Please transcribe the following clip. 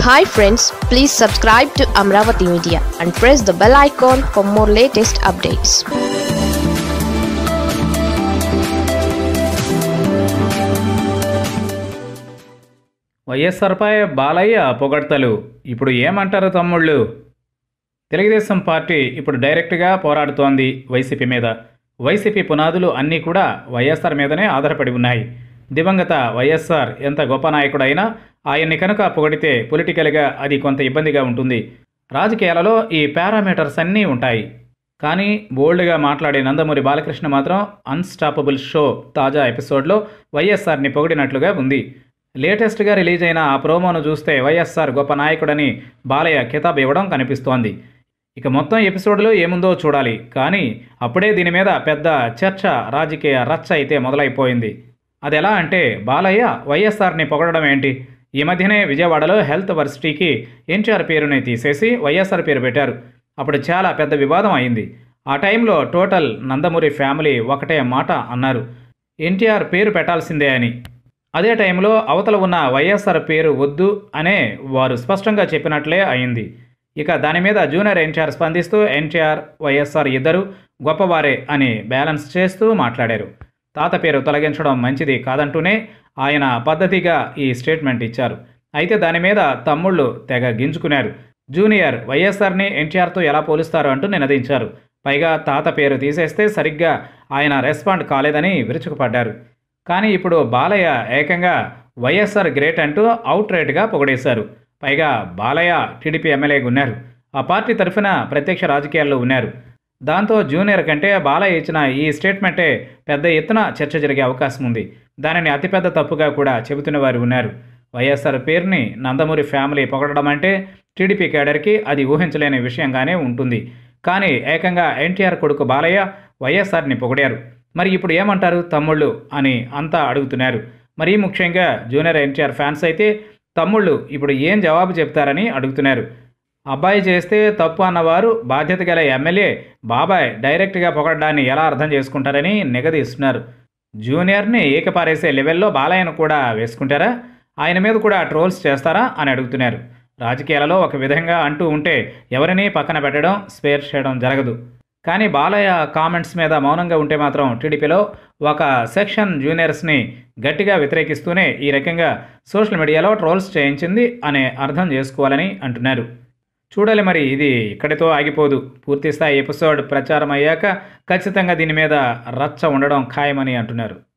hi friends please subscribe to Amaravati media and press the bell icon for more latest updates వైఎస్ఆర్పై బాలయ్య పొగడ్తలు ఇప్పుడు ఏమంటారు తమ్ముళ్ళు తెలుగుదేశం పార్టీ ఇప్పుడు డైరెక్ట్గా పోరాడుతోంది వైసీపీ మీద వైసీపీ పునాదులు అన్నీ కూడా వైఎస్ఆర్ మీదనే ఆధారపడి ఉన్నాయి దివంగత వైఎస్ఆర్ ఎంత గొప్ప నాయకుడైనా ఆయన్ని కనుక పొగిడితే పొలిటికల్గా అది కొంత ఇబ్బందిగా ఉంటుంది రాజకీయాలలో ఈ పారామీటర్స్ అన్నీ ఉంటాయి కానీ బోల్డ్గా మాట్లాడే నందమూరి బాలకృష్ణ మాత్రం అన్స్టాపబుల్ షో తాజా ఎపిసోడ్లో వైఎస్ఆర్ని పొగిడినట్లుగా ఉంది లేటెస్ట్గా రిలీజ్ అయిన ఆ ప్రోమోను చూస్తే వైఎస్ఆర్ గొప్ప నాయకుడని బాలయ్య కితాబ్ ఇవ్వడం కనిపిస్తోంది ఇక మొత్తం ఎపిసోడ్లో ఏముందో చూడాలి కానీ అప్పుడే దీని మీద పెద్ద చర్చ రాజకీయ రచ్చ అయితే మొదలైపోయింది అది ఎలా అంటే బాలయ్య వైఎస్ఆర్ని పొగడడం ఏంటి ఈ మధ్యనే విజయవాడలో హెల్త్ వర్సిటీకి ఎన్టీఆర్ పేరుని తీసేసి వైఎస్ఆర్ పేరు పెట్టారు అప్పుడు చాలా పెద్ద వివాదం అయింది ఆ టైంలో టోటల్ నందమూరి ఫ్యామిలీ ఒకటే మాట అన్నారు ఎన్టీఆర్ పేరు పెట్టాల్సిందే అని అదే టైంలో అవతల ఉన్న వైఎస్ఆర్ పేరు వద్దు అనే వారు స్పష్టంగా చెప్పినట్లే అయింది ఇక దాని మీద జూనియర్ ఎన్టీఆర్ స్పందిస్తూ ఎన్టీఆర్ వైఎస్ఆర్ ఇద్దరు గొప్పవారే అని బ్యాలెన్స్ చేస్తూ మాట్లాడారు తాత పేరు తొలగించడం మంచిది కాదంటూనే ఆయన పద్ధతిగా ఈ స్టేట్మెంట్ ఇచ్చారు అయితే దాని మీద తమ్ముళ్ళు తెగ గింజుకున్నారు జూనియర్ వైఎస్ఆర్ని ఎన్టీఆర్తో ఎలా పోలుస్తారు అంటూ నినదించారు పైగా తాత పేరు తీసేస్తే సరిగ్గా ఆయన రెస్పాండ్ కాలేదని విరుచుకుపడ్డారు కానీ ఇప్పుడు బాలయ్య ఏకంగా వైఎస్ఆర్ గ్రేట్ అంటూ అవుట్ రైట్గా పొగడేశారు పైగా బాలయ్య టీడీపీ ఎమ్మెల్యేగా ఉన్నారు ఆ పార్టీ తరఫున ప్రత్యక్ష రాజకీయాల్లో ఉన్నారు దాంతో జూనియర్ కంటే బాలయ్య ఇచ్చిన ఈ స్టేట్మెంటే పెద్ద ఎత్తున చర్చ జరిగే అవకాశం ఉంది దానిని అతిపెద్ద తప్పుగా కూడా చెబుతున్న వారు ఉన్నారు వైఎస్ఆర్ పేరుని నందమూరి ఫ్యామిలీ పొగడడం అంటే టీడీపీ కేడర్కి అది ఊహించలేని విషయంగానే ఉంటుంది కానీ ఏకంగా ఎన్టీఆర్ కొడుకు బాలయ్య వైఎస్ఆర్ని పొగిడారు మరి ఇప్పుడు ఏమంటారు తమ్ముళ్ళు అని అంతా అడుగుతున్నారు మరీ ముఖ్యంగా జూనియర్ ఎన్టీఆర్ ఫ్యాన్స్ అయితే తమ్ముళ్ళు ఇప్పుడు ఏం జవాబు చెప్తారని అడుగుతున్నారు అబ్బాయి చేస్తే తప్పు అన్నవారు బాధ్యత గల ఎమ్మెల్యే బాబాయ్ డైరెక్ట్గా పొగడ్డాన్ని ఎలా అర్థం చేసుకుంటారని నిగదీస్తున్నారు జూనియర్ని ఏకపారేసే లెవెల్లో బాలయ్యను కూడా వేసుకుంటారా ఆయన మీద కూడా ట్రోల్స్ చేస్తారా అని అడుగుతున్నారు రాజకీయాలలో ఒక విధంగా అంటూ ఉంటే ఎవరిని పక్కన పెట్టడం స్పేర్ చేయడం జరగదు కానీ బాలయ్య కామెంట్స్ మీద మౌనంగా ఉంటే మాత్రం టీడీపీలో ఒక సెక్షన్ జూనియర్స్ని గట్టిగా వ్యతిరేకిస్తూనే ఈ రకంగా సోషల్ మీడియాలో ట్రోల్స్ చేయించింది అనే అర్థం చేసుకోవాలని అంటున్నారు చూడాలి మరి ఇది ఇక్కడితో ఆగిపోదు పూర్తిస్థాయి ఎపిసోడ్ ప్రచారం అయ్యాక ఖచ్చితంగా దీని మీద రచ్చ ఉండడం ఖాయమని అంటున్నారు